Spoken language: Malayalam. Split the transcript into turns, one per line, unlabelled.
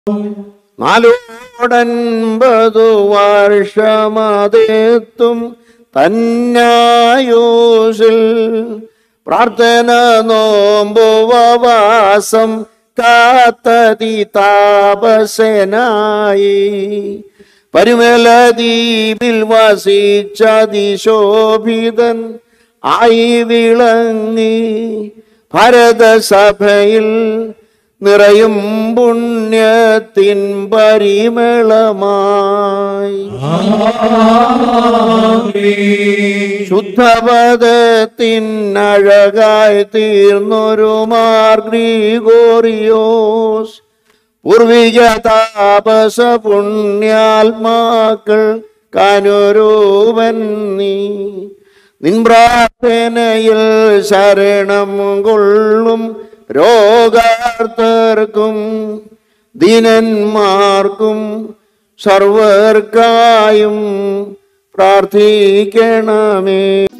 നാലോടൻപതു വർഷമതെത്തും തന്നായൂസിൽ പ്രാർത്ഥന നോമ്പുവവാസം കാത്തതി താപസനായി പരിമല ദ്വീപിൽ വസിച്ചതിശോഭിതൻ ആയി വിളങ്ങി ഭരതസഭയിൽ നിറയും പുണ്യത്തിൻ പരിമളമായി ശുദ്ധപദത്തിനഴകായി തീർന്നൊരു മാർഗ്രീഗോറിയോസ് പൂർവിക താപസ പുണ്യാത്മാക്കൾ കനുരൂപൻ നീ നിൻ പ്രാർത്ഥനയിൽ ശരണം കൊള്ളും രോഗാർത്തർക്കും ദീനന്മാർക്കും സർവർക്കായും പ്രാർത്ഥിക്കണമേ